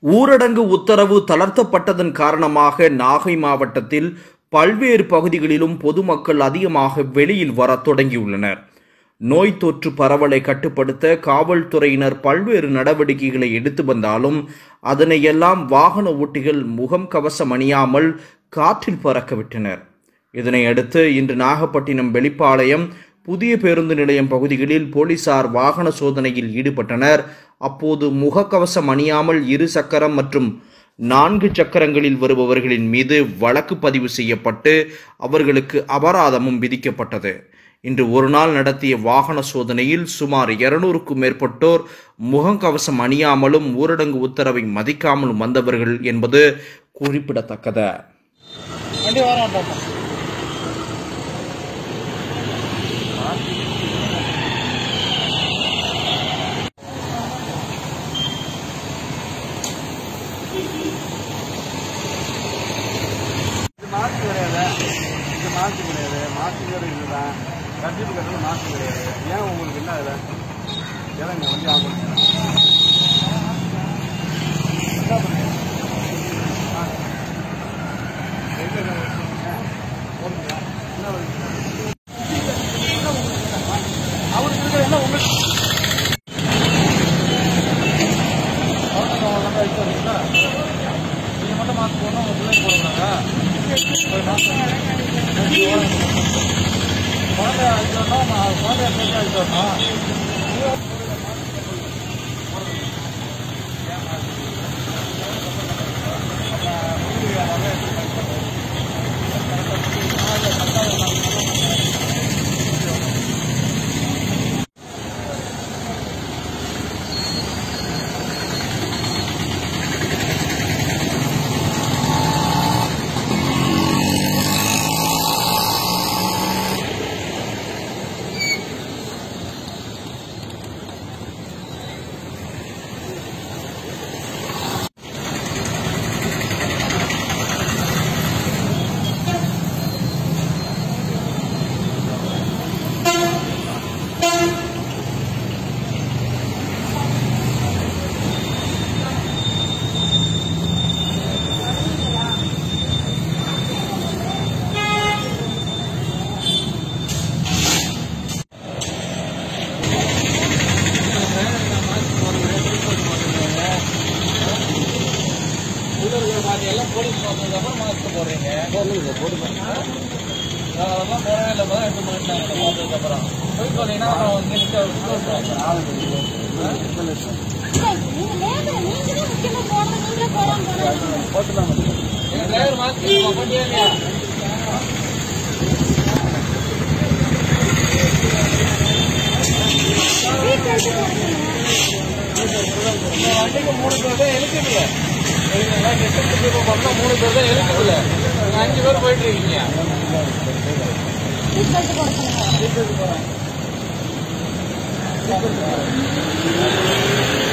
ஊரடங்கு உத்தரவு தளர்த்தப்பட்டதன் காரணமாக நாகை மாவட்டத்தில் பல்வேறு பகுதிகளிலும் பொதுமக்கள் அதிகமாக வெளியில் வரத் தொடங்கியுள்ளனர் நோய் தொற்று பரவலை கட்டுப்படுத்த காவல்துறையினர் பல்வேறு நடவடிக்கைகளை எடுத்து வந்தாலும் அதனையெல்லாம் வாகன ஓட்டிகள் முகம் கவசம் அணியாமல் காற்றில் பறக்க விட்டனர் இதனை அடுத்து இன்று நாகப்பட்டினம் வெளிப்பாளையம் புதிய பேருந்து நிலையம் பகுதிகளில் போலீசார் வாகன சோதனையில் ஈடுபட்டனர் அப்போது முகக்கவசம் அணியாமல் இரு சக்கரம் மற்றும் நான்கு சக்கரங்களில் வருபவர்களின் மீது வழக்கு பதிவு செய்யப்பட்டு அவர்களுக்கு அபராதமும் விதிக்கப்பட்டது இன்று ஒரு நாள் நடத்திய வாகன சோதனையில் சுமார் இருநூறுக்கும் மேற்பட்டோர் முகக்கவசம் அணியாமலும் ஊரடங்கு உத்தரவை மதிக்காமலும் வந்தவர்கள் என்பது குறிப்பிடத்தக்கது வண்டி வரோம் பாப்பா இது மாஸ்க் கிடையாது இது மாஸ்க் கிடையாது மாஸ்க்குங்கிற இதுதான் கண்டிப்பு கட்டுறது மாஸ்க் கிடையாது ஏன் உங்களுக்கு என்ன அதில் இறங்க வண்டி ஆகும் அவருக்கு இருக்கிற எல்லாம் உங்களுக்கு நீங்க மட்டும் மாஸ்க் போடணும் உங்க பிள்ளைங்க போடுறாங்க ஒரு மாஸ்க் குழந்தை அழைச்சு வரணும் குழந்தைய பேசி அழைச்சு வரணும் எல்லாம் போலீஸ் பார்த்ததுக்கு அப்புறம் மாஸ்க் போடுறீங்க அதெல்லாம் போடவே இல்லை இப்பதான் எடுத்து போயிட்டாங்க பார்த்ததுக்கு அப்புறம் போய் சொன்னீங்கன்னா அப்புறம் வந்து நிக்க எங்க டிரைவர் மாஸ்க் பண்ணியே இல்லையா இந்த வண்டிக்கு மூணு பேர் தான் எழுக்குதுல சரிங்களா கெட்டு இப்போ பார்த்தா மூணு பேர் தான் எழுக்குதுல நீங்க அஞ்சு பேர் போயிட்டு இருக்கீங்க போட